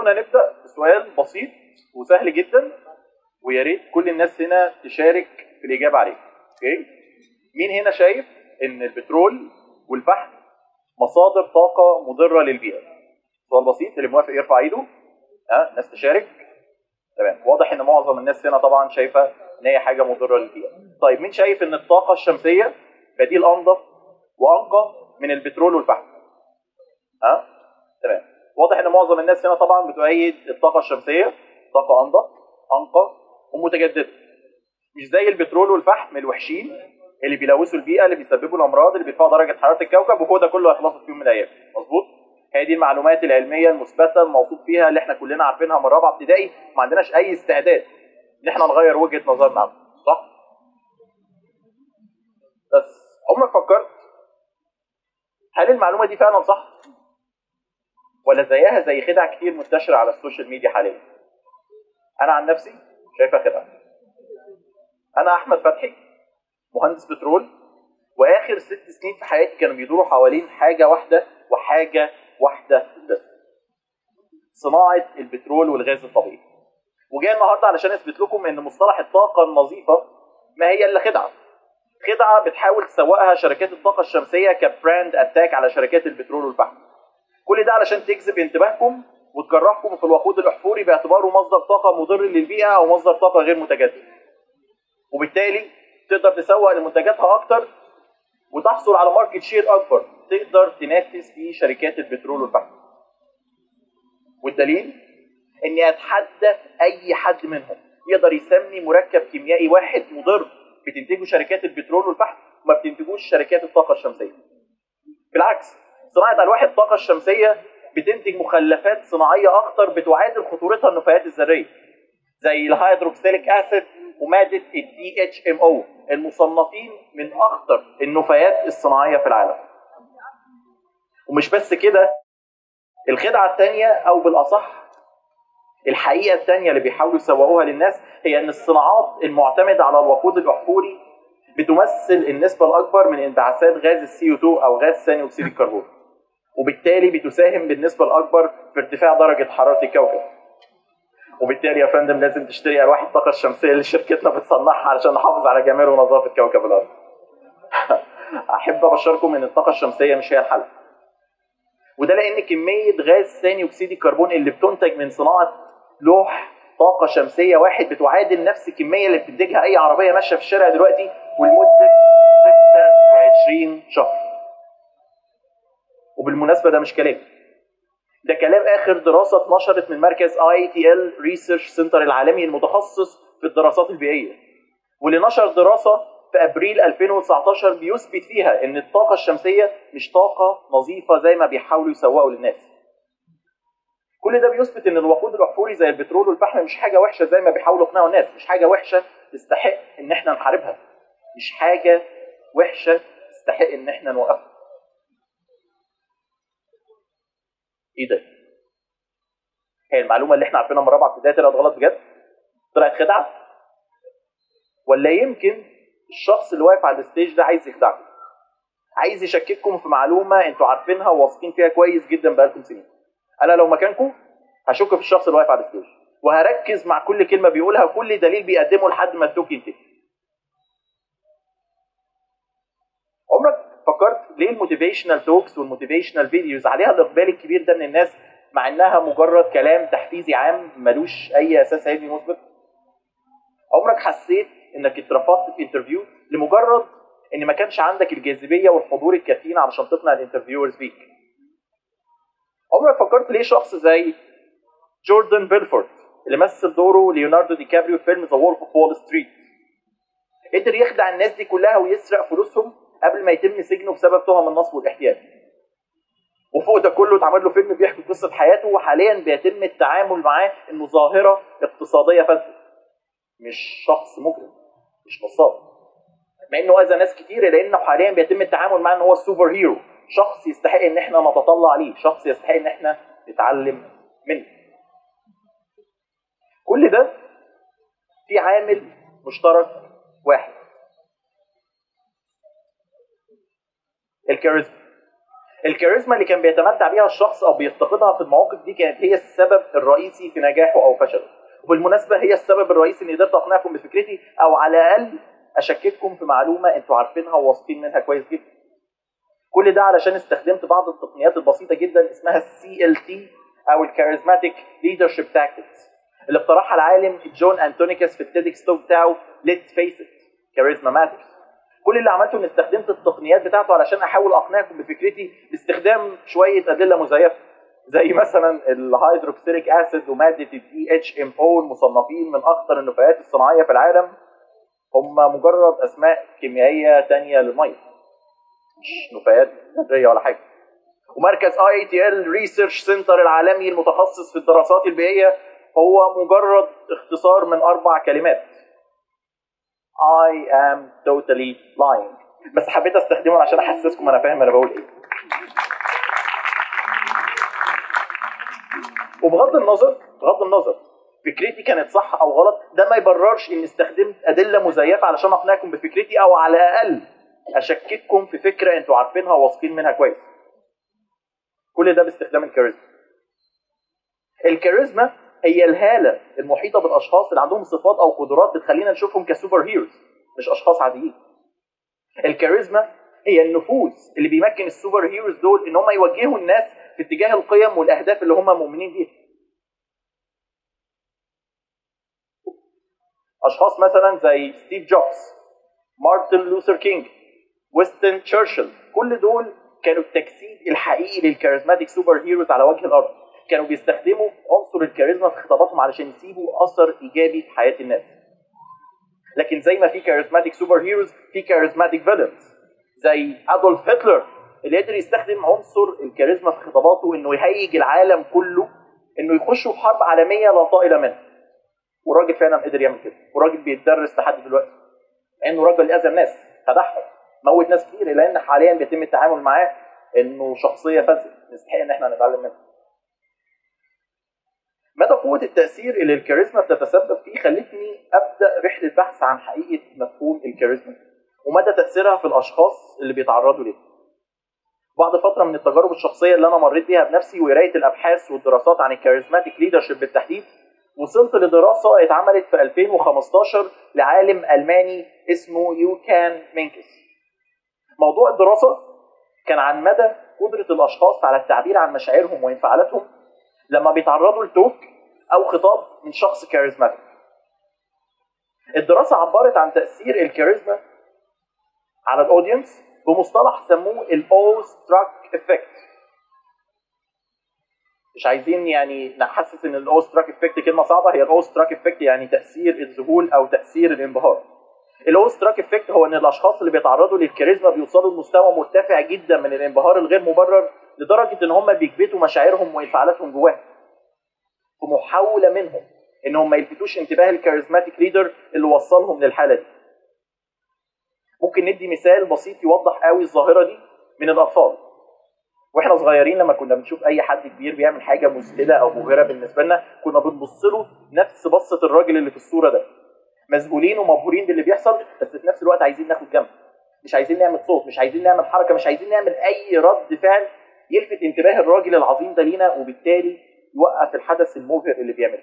خلونا نبدا بسؤال بسيط وسهل جدا ويا ريت كل الناس هنا تشارك في الاجابه عليه اوكي مين هنا شايف ان البترول والفحم مصادر طاقه مضره للبيئه سؤال بسيط اللي موافق يرفع ايده ها الناس تشارك تمام واضح ان معظم الناس هنا طبعا شايفه ان هي حاجه مضره للبيئه طيب مين شايف ان الطاقه الشمسيه بديل انظف وانقى من البترول والفحم ها تمام واضح ان معظم الناس هنا طبعا بتؤيد الطاقه الشمسيه طاقه انظف انقى ومتجدده مش زي البترول والفحم الوحشين اللي بيلوثوا البيئه اللي بيسببوا الامراض اللي بيرفعوا درجه حراره الكوكب وفوق ده كله هيخلصوا في يوم من الايام مظبوط هي دي المعلومات العلميه المثبته الموثوق فيها اللي احنا كلنا عارفينها من رابعه ابتدائي ما عندناش اي استعداد ان احنا نغير وجهه نظرنا عنها صح بس عمرك فكرت هل المعلومه دي فعلا صح ولا زيها زي خدع كتير منتشره على السوشيال ميديا حاليا انا عن نفسي شايفها خدعه انا احمد فتحي مهندس بترول واخر ست سنين في حياتي كانوا بيدوروا حوالين حاجه واحده وحاجه واحده بس صناعه البترول والغاز الطبيعي وجاي النهارده علشان اثبت لكم ان مصطلح الطاقه النظيفه ما هي الا خدعه خدعه بتحاول تسوقها شركات الطاقه الشمسيه كبراند اتاك على شركات البترول والفحم كل ده علشان تجذب انتباهكم وتكرهكم في الوقود الاحفوري باعتباره مصدر طاقه مضر للبيئه او مصدر طاقه غير متجدد وبالتالي تقدر تسوق لمنتجاتها اكتر وتحصل على ماركت شير اكبر تقدر تنافس بيه شركات البترول والفحم والدليل اني اتحدى اي حد منهم يقدر يسمي مركب كيميائي واحد مضر بتنتجه شركات البترول والفحم وما بتنتجوش شركات الطاقه الشمسيه بالعكس صناعه الواح الطاقه الشمسيه بتنتج مخلفات صناعيه اخطر بتعادل خطورتها النفايات الذريه زي الهيدروكسيليك اسيد وماده الدي اتش ام او المصنفين من اخطر النفايات الصناعيه في العالم ومش بس كده الخدعه الثانيه او بالاصح الحقيقه الثانيه اللي بيحاولوا يسوقوها للناس هي ان الصناعات المعتمده على الوقود الاحفوري بتمثل النسبه الاكبر من انبعاثات غاز السي 2 او غاز ثاني اكسيد الكربون وبالتالي بتساهم بالنسبه الاكبر في ارتفاع درجه حراره الكوكب وبالتالي يا فندم لازم تشتري الواح الطاقه الشمسيه اللي شركتنا بتصنعها علشان نحافظ على جمال ونظافه كوكب الارض احب ابشركم ان الطاقه الشمسيه مش هي الحل وده لان كميه غاز ثاني اكسيد الكربون اللي بتنتج من صناعه لوح طاقه شمسيه واحد بتعادل نفس الكميه اللي بتنتجها اي عربيه ماشيه في الشارع دلوقتي ولمده 26 شهر وبالمناسبه ده مش كلام ده كلام اخر دراسه اتنشرت من مركز اي تي ال ريسيرش سنتر العالمي المتخصص في الدراسات البيئيه واللي نشر دراسه في ابريل 2019 بيثبت فيها ان الطاقه الشمسيه مش طاقه نظيفه زي ما بيحاولوا يسوقوا للناس كل ده بيثبت ان الوقود الاحفوري زي البترول والفحم مش حاجه وحشه زي ما بيحاولوا يقنعوا الناس مش حاجه وحشه تستحق ان احنا نحاربها مش حاجه وحشه تستحق ان احنا نوقفها ايه ده هي المعلومه اللي احنا عارفينها من رابعه ابتدائي طلعت غلط بجد طلعت خدعه ولا يمكن الشخص اللي واقف على الستيج ده عايز يخدعكم عايز يشكككم في معلومه انتوا عارفينها وواثقين فيها كويس جدا بقالكم سنين انا لو مكانكم هشك في الشخص اللي واقف على الستيج وهركز مع كل كلمه بيقولها وكل دليل بيقدمه لحد ما التوك ينتهي عمرك فكرت ليه الموتيفيشنال توكس والموتيفيشنال فيديوز عليها الاقبال الكبير ده من الناس مع انها مجرد كلام تحفيزي عام ملوش اي اساس علمي مثبت عمرك حسيت انك اترفضت في انترفيو لمجرد ان ما كانش عندك الجاذبيه والحضور الكافيين علشان تقنع الانترفيورز بيك عمرك فكرت ليه شخص زي جوردن بيلفورد اللي مثل دوره ليوناردو دي كابريو في فيلم ذا وولف اوف وول ستريت قدر يخدع الناس دي كلها ويسرق فلوسهم قبل ما يتم سجنه بسبب تهم النصب والاحتيال وفوق ده كله اتعمل له فيلم بيحكي قصه حياته وحاليا بيتم التعامل معاه انه ظاهره اقتصاديه فاسده مش شخص مجرم مش نصاب مع انه اذى ناس كتير لانه حاليا بيتم التعامل معاه ان هو السوبر هيرو شخص يستحق ان احنا نتطلع عليه شخص يستحق ان احنا نتعلم منه كل ده في عامل مشترك واحد الكاريزما الكاريزما اللي كان بيتمتع بيها الشخص او بيفتقدها في المواقف دي كانت هي السبب الرئيسي في نجاحه او فشله وبالمناسبه هي السبب الرئيسي اني قدرت اقنعكم بفكرتي او على الاقل اشكككم في معلومه انتوا عارفينها وواثقين منها كويس جدا كل ده علشان استخدمت بعض التقنيات البسيطه جدا اسمها السي ال تي او الكاريزماتيك ليدرشيب تاكتكس اللي اقترحها العالم جون انتونيكس في التيدكس توك بتاعه ليتس فيس ات كاريزما ماترز كل اللي عملته اني استخدمت التقنيات بتاعته علشان احاول اقنعكم بفكرتي باستخدام شويه ادله مزيفه زي مثلا الهيدروكسيليك اسيد وماده الدي اتش ام او المصنفين من اخطر النفايات الصناعيه في العالم هم مجرد اسماء كيميائيه تانية للميه مش نفايات نادريه ولا حاجه ومركز اي تي ال ريسيرش سنتر العالمي المتخصص في الدراسات البيئيه هو مجرد اختصار من اربع كلمات I am totally lying بس حبيت استخدمه عشان احسسكم انا فاهم انا بقول ايه وبغض النظر بغض النظر فكرتي كانت صح او غلط ده ما يبررش اني استخدمت ادله مزيفه علشان اقنعكم بفكرتي او على الاقل اشكككم في فكره انتوا عارفينها وواثقين منها كويس كل ده باستخدام الكاريزما الكاريزما هي الهاله المحيطه بالاشخاص اللي عندهم صفات او قدرات بتخلينا نشوفهم كسوبر هيروز مش اشخاص عاديين الكاريزما هي النفوذ اللي بيمكن السوبر هيروز دول ان هم يوجهوا الناس في اتجاه القيم والاهداف اللي هم مؤمنين بيها اشخاص مثلا زي ستيف جوبز مارتن لوثر كينج ويستن تشرشل كل دول كانوا التجسيد الحقيقي للكاريزماتيك سوبر هيروز على وجه الارض كانوا بيستخدموا عنصر الكاريزما في خطاباتهم علشان يسيبوا اثر ايجابي في حياه الناس لكن زي ما في كاريزماتيك سوبر هيروز في كاريزماتيك فيلنز زي ادولف هتلر اللي قدر يستخدم عنصر الكاريزما في خطاباته انه يهيج العالم كله انه يخشوا في حرب عالميه لا طائل منها والراجل فعلا قدر يعمل كده والراجل بيتدرس لحد دلوقتي انه راجل اذى الناس خدعهم موت ناس كتير الا ان حاليا بيتم التعامل معاه انه شخصيه فاسده نستحق ان احنا نتعلم منها مدى قوة التأثير اللي الكاريزما بتتسبب فيه خلتني أبدأ رحلة بحث عن حقيقة مفهوم الكاريزما ومدى تأثيرها في الأشخاص اللي بيتعرضوا ليه. بعد فترة من التجارب الشخصية اللي أنا مريت بيها بنفسي وقراية الأبحاث والدراسات عن الكاريزماتيك ليدرشيب بالتحديد وصلت لدراسة اتعملت في 2015 لعالم ألماني اسمه يوكان مينكس. موضوع الدراسة كان عن مدى قدرة الأشخاص على التعبير عن مشاعرهم وانفعالاتهم لما بيتعرضوا لتوك او خطاب من شخص كاريزماتيك الدراسه عبرت عن تاثير الكاريزما على الاودينس بمصطلح سموه الاو ستراك افكت مش عايزين يعني نحسس ان الاو ستراك افكت كلمه صعبه هي الاو ستراك افكت يعني تاثير الذهول او تاثير الانبهار الاو ستراك افكت هو ان الاشخاص اللي بيتعرضوا للكاريزما بيوصلوا لمستوى مرتفع جدا من الانبهار الغير مبرر لدرجه ان هم بيكبتوا مشاعرهم وانفعالاتهم جواهم في محاوله منهم ان هم ما يلفتوش انتباه الكاريزماتيك ليدر اللي وصلهم للحاله دي ممكن ندي مثال بسيط يوضح قوي الظاهره دي من الاطفال واحنا صغيرين لما كنا بنشوف اي حد كبير بيعمل حاجه مذهله او مبهره بالنسبه لنا كنا بنبص له نفس بصه الراجل اللي في الصوره ده مذهولين ومبهورين باللي بيحصل بس في نفس الوقت عايزين ناخد جنب مش عايزين نعمل صوت مش عايزين نعمل حركه مش عايزين نعمل اي رد فعل يلفت انتباه الراجل العظيم ده لينا وبالتالي يوقف الحدث المبهر اللي بيعمله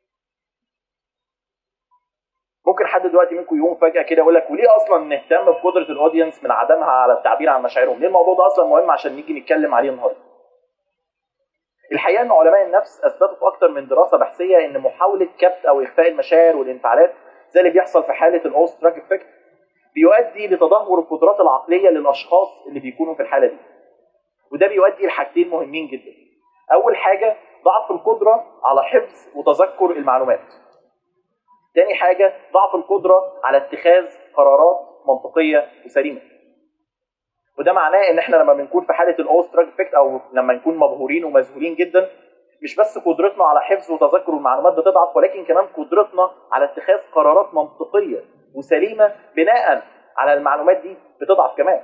ممكن حد دلوقتي منكم يقوم فجاه كده يقول لك وليه اصلا نهتم بقدره الاودينس من عدمها على التعبير عن مشاعرهم؟ ليه الموضوع ده اصلا مهم عشان نيجي نتكلم عليه النهارده؟ الحقيقه ان علماء النفس اثبتوا في اكتر من دراسه بحثيه ان محاوله كبت او اخفاء المشاعر والانفعالات زي اللي بيحصل في حاله الاوستراك افكت بيؤدي لتدهور القدرات العقليه للاشخاص اللي بيكونوا في الحاله دي. وده بيؤدي لحاجتين مهمين جدا. اول حاجه ضعف القدره على حفظ وتذكر المعلومات. تاني حاجة ضعف القدرة على اتخاذ قرارات منطقية وسليمة. وده معناه ان احنا لما بنكون في حالة الاوستراك افكت او لما نكون مبهورين ومذهولين جدا مش بس قدرتنا على حفظ وتذكر المعلومات بتضعف ولكن كمان قدرتنا على اتخاذ قرارات منطقية وسليمة بناء على المعلومات دي بتضعف كمان.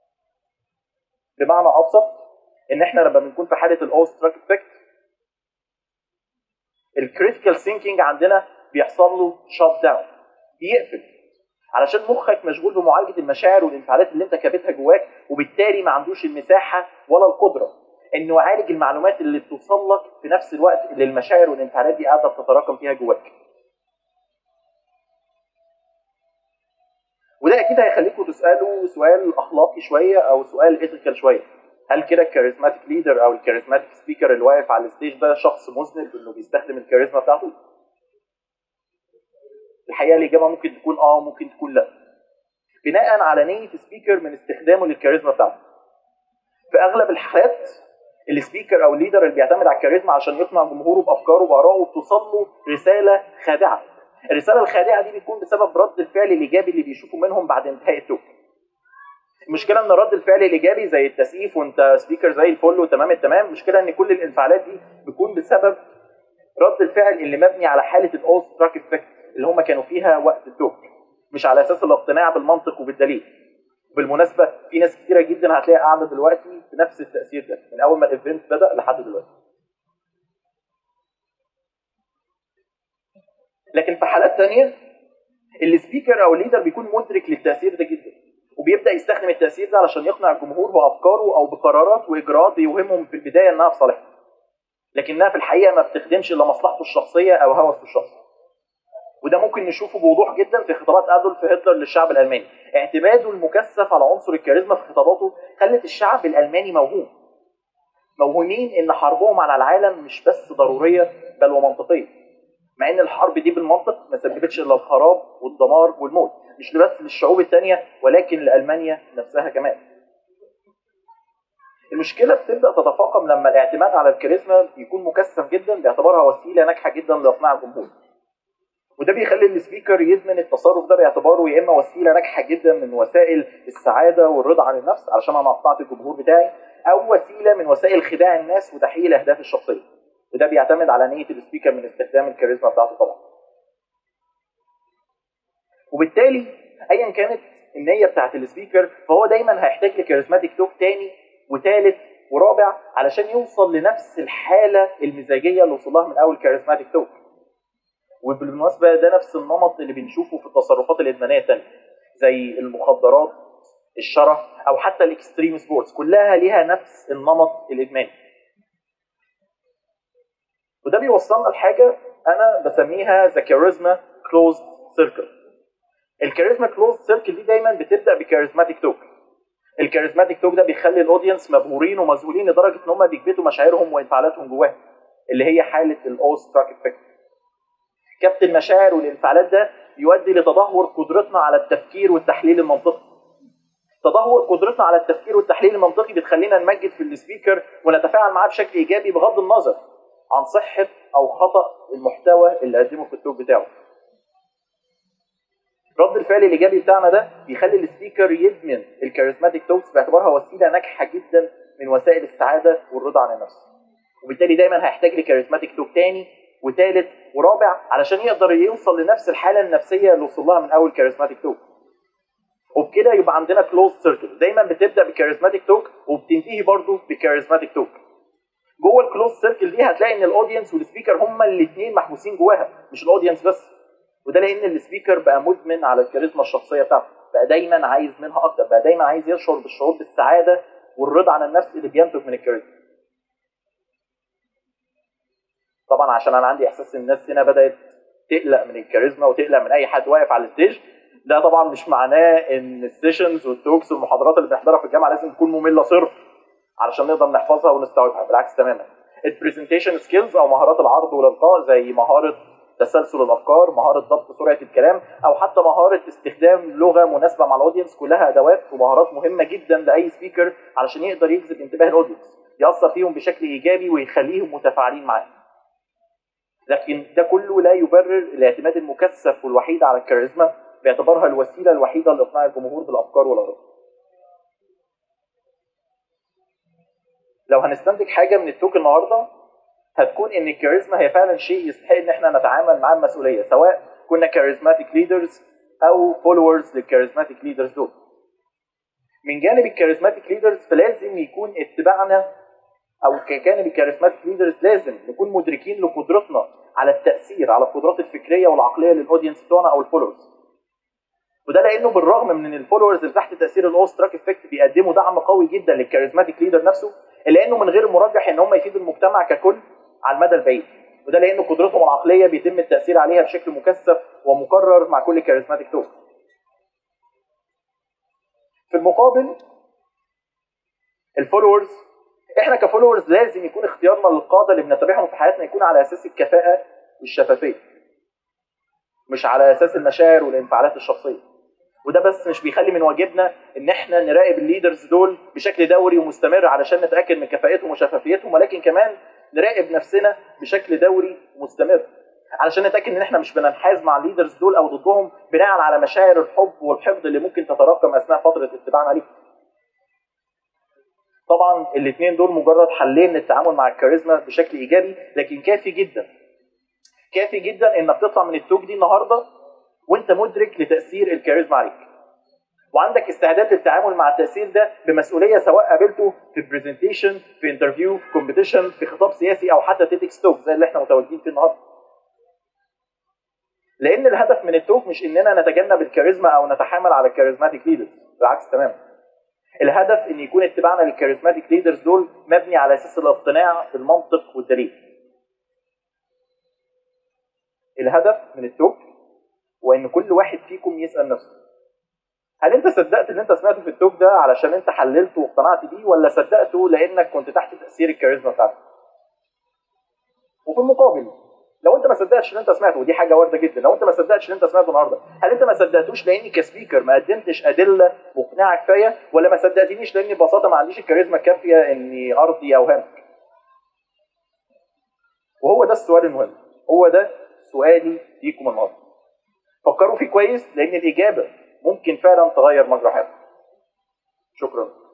بمعنى ابسط ان احنا لما بنكون في حالة الاوستراك افكت الكريتيكال ثينكينج عندنا بيحصل له شات داون بيقفل علشان مخك مشغول بمعالجه المشاعر والانفعالات اللي انت كابتها جواك وبالتالي ما عندوش المساحه ولا القدره انه يعالج المعلومات اللي بتوصل لك في نفس الوقت اللي المشاعر والانفعالات دي قاعده بتتراكم فيها جواك. وده اكيد هيخليكم تسالوا سؤال اخلاقي شويه او سؤال ايثيكال شويه. هل كده الكاريزماتيك ليدر او الكاريزماتيك سبيكر اللي واقف على الستيج ده شخص مذنب انه بيستخدم الكاريزما بتاعته؟ الحقيقه الاجابه ممكن تكون اه ممكن تكون لا. بناء على نيه السبيكر من استخدامه للكاريزما بتاعته. في اغلب الحالات السبيكر او الليدر اللي بيعتمد على الكاريزما عشان يقنع جمهوره بافكاره وبارائه بتوصل له رساله خادعه. الرساله الخادعه دي بتكون بسبب رد الفعل الايجابي اللي بيشوفه منهم بعد انتهاء التوك. المشكله ان رد الفعل الايجابي زي التسقيف وانت سبيكر زي الفل وتمام التمام المشكله ان كل الانفعالات دي بتكون بسبب رد الفعل اللي مبني على حاله الاول ستراك افكت اللي هم كانوا فيها وقت التوك مش على اساس الاقتناع بالمنطق وبالدليل بالمناسبه في ناس كتيره جدا هتلاقيها قاعده دلوقتي في نفس التاثير ده من اول ما الايفنت بدا لحد دلوقتي لكن في حالات تانية السبيكر او الليدر بيكون مدرك للتاثير ده جدا وبيبدا يستخدم التاثير ده علشان يقنع الجمهور بافكاره او بقرارات واجراءات بيوهمهم في البدايه انها في صالحه لكنها في الحقيقه ما بتخدمش الا مصلحته الشخصيه او هوسه الشخصي وده ممكن نشوفه بوضوح جدا في خطابات ادولف هتلر للشعب الالماني اعتماده المكثف على عنصر الكاريزما في خطاباته خلت الشعب الالماني موهوم موهومين ان حربهم على العالم مش بس ضروريه بل ومنطقيه مع ان الحرب دي بالمنطق ما سببتش الا الخراب والدمار والموت مش بس للشعوب الثانيه ولكن لالمانيا نفسها كمان المشكله بتبدا تتفاقم لما الاعتماد على الكاريزما يكون مكثف جدا باعتبارها وسيله ناجحه جدا لاقناع الجمهور وده بيخلي السبيكر يدمن التصرف ده باعتباره يا اما وسيله ناجحه جدا من وسائل السعاده والرضا عن النفس علشان انا اقنعت الجمهور بتاعي او وسيله من وسائل خداع الناس وتحقيق الاهداف الشخصيه وده بيعتمد على نيه السبيكر من استخدام الكاريزما بتاعته طبعا وبالتالي ايا كانت النيه بتاعت السبيكر فهو دايما هيحتاج لكاريزماتيك توك تاني وثالث ورابع علشان يوصل لنفس الحاله المزاجيه اللي وصل لها من اول كاريزماتيك توك وبالمناسبه ده نفس النمط اللي بنشوفه في التصرفات الادمانيه الثانيه زي المخدرات الشره او حتى الاكستريم سبورتس كلها ليها نفس النمط الادماني وده بيوصلنا لحاجه انا بسميها ذا كاريزما كلوزد سيركل الكاريزما كلوزد سيركل دي دايما بتبدا بكاريزماتيك توك الكاريزماتيك توك ده بيخلي الاودينس مبهورين ومذهولين لدرجه ان هم بيكبتوا مشاعرهم وانفعالاتهم جواهم اللي هي حاله الاول ستراك افكت كبت المشاعر والانفعالات ده يؤدي لتدهور قدرتنا على التفكير والتحليل المنطقي تدهور قدرتنا على التفكير والتحليل المنطقي بتخلينا نمجد في السبيكر ونتفاعل معاه بشكل ايجابي بغض النظر عن صحه او خطا المحتوى اللي قدمه في التوك بتاعه رد الفعل الايجابي بتاعنا ده بيخلي السبيكر يدمن الكاريزماتيك توكس باعتبارها وسيله ناجحه جدا من وسائل السعاده والرضا عن النفس وبالتالي دايما هيحتاج لكاريزماتيك توك تاني وثالث ورابع علشان يقدر يوصل لنفس الحاله النفسيه اللي وصل لها من اول كاريزماتيك توك وبكده يبقى عندنا كلوز سيركل دايما بتبدا بكاريزماتيك توك وبتنتهي برضه بكاريزماتيك توك جوه الكلوز سيركل دي هتلاقي ان الاودينس والسبيكر هما الاثنين محبوسين جواها مش الاودينس بس وده لان السبيكر بقى مدمن على الكاريزما الشخصيه بتاعته بقى دايما عايز منها اكتر بقى دايما عايز يشعر بالشعور بالسعاده والرضا عن النفس اللي بينتج من الكاريزما طبعا عشان انا عندي احساس ان الناس هنا بدات تقلق من الكاريزما وتقلق من اي حد واقف على الستيج ده طبعا مش معناه ان السيشنز والتوكس والمحاضرات اللي بنحضرها في الجامعه لازم تكون ممله صرف علشان نقدر نحفظها ونستوعبها بالعكس تماما البرزنتيشن سكيلز او مهارات العرض والالقاء زي مهاره تسلسل الافكار مهاره ضبط سرعه الكلام او حتى مهاره استخدام لغه مناسبه مع الاودينس كلها ادوات ومهارات مهمه جدا لاي سبيكر علشان يقدر يجذب انتباه الاودينس ياثر فيهم بشكل ايجابي ويخليهم متفاعلين معاه لكن ده كله لا يبرر الاعتماد المكثف والوحيد على الكاريزما باعتبارها الوسيله الوحيده لاقناع الجمهور بالافكار والاراء. لو هنستنتج حاجه من التوك النهارده هتكون ان الكاريزما هي فعلا شيء يستحق ان احنا نتعامل معاه بمسؤوليه سواء كنا كاريزماتيك ليدرز او فولورز للكاريزماتيك ليدرز دول. من جانب الكاريزماتيك ليدرز فلازم يكون اتباعنا او كجانب الكاريزماتيك ليدرز لازم نكون مدركين لقدرتنا على التاثير على القدرات الفكريه والعقليه للاودينس بتوعنا او الفولورز. وده وده لانه بالرغم من ان الفولورز اللي تحت تاثير الاوس تراك افكت بيقدموا دعم قوي جدا للكاريزماتيك ليدر نفسه الا انه من غير المرجح ان هم يفيدوا المجتمع ككل على المدى البعيد وده لانه قدرتهم العقليه بيتم التاثير عليها بشكل مكثف ومكرر مع كل كاريزماتيك توك في المقابل الفولورز احنا كفولورز لازم يكون اختيارنا للقاده اللي بنتبعهم في حياتنا يكون على اساس الكفاءه والشفافيه مش على اساس المشاعر والانفعالات الشخصيه وده بس مش بيخلي من واجبنا ان احنا نراقب الليدرز دول بشكل دوري ومستمر علشان نتاكد من كفاءتهم وشفافيتهم ولكن كمان نراقب نفسنا بشكل دوري ومستمر علشان نتاكد ان احنا مش بننحاز مع الليدرز دول او ضدهم بناء على مشاعر الحب والحقد اللي ممكن تتراكم اثناء فتره اتباعنا ليهم. طبعا الاثنين دول مجرد حلين للتعامل مع الكاريزما بشكل ايجابي لكن كافي جدا كافي جدا انك تطلع من التوك دي النهارده وانت مدرك لتاثير الكاريزما عليك وعندك استعداد للتعامل مع التاثير ده بمسؤوليه سواء قابلته في برزنتيشن في انترفيو في كومبيتيشن في خطاب سياسي او حتى تيدكس توك زي اللي احنا متواجدين فيه النهارده لان الهدف من التوك مش اننا نتجنب الكاريزما او نتحامل على الكاريزماتيك ليدرز بالعكس تماما الهدف ان يكون اتباعنا للكاريزماتيك ليدرز دول مبني على اساس الاقتناع بالمنطق والدليل الهدف من التوك هو ان كل واحد فيكم يسال نفسه هل انت صدقت اللي انت سمعته في التوك ده علشان انت حللته واقتنعت بيه ولا صدقته لانك كنت تحت تاثير الكاريزما بتاعتك وفي المقابل لو انت ما صدقتش اللي انت سمعته ودي حاجه وارده جدا لو انت ما صدقتش اللي انت سمعته النهارده هل انت ما صدقتوش لاني كسبيكر ما قدمتش ادله مقنعه كفايه ولا ما صدقتنيش لاني ببساطه ما عنديش الكاريزما الكافيه اني ارضي اوهامك وهو ده السؤال المهم هو ده سؤالي ليكم النهارده فكروا فيه كويس لان الاجابه ممكن فعلا تغير مجرى حياتكم شكرا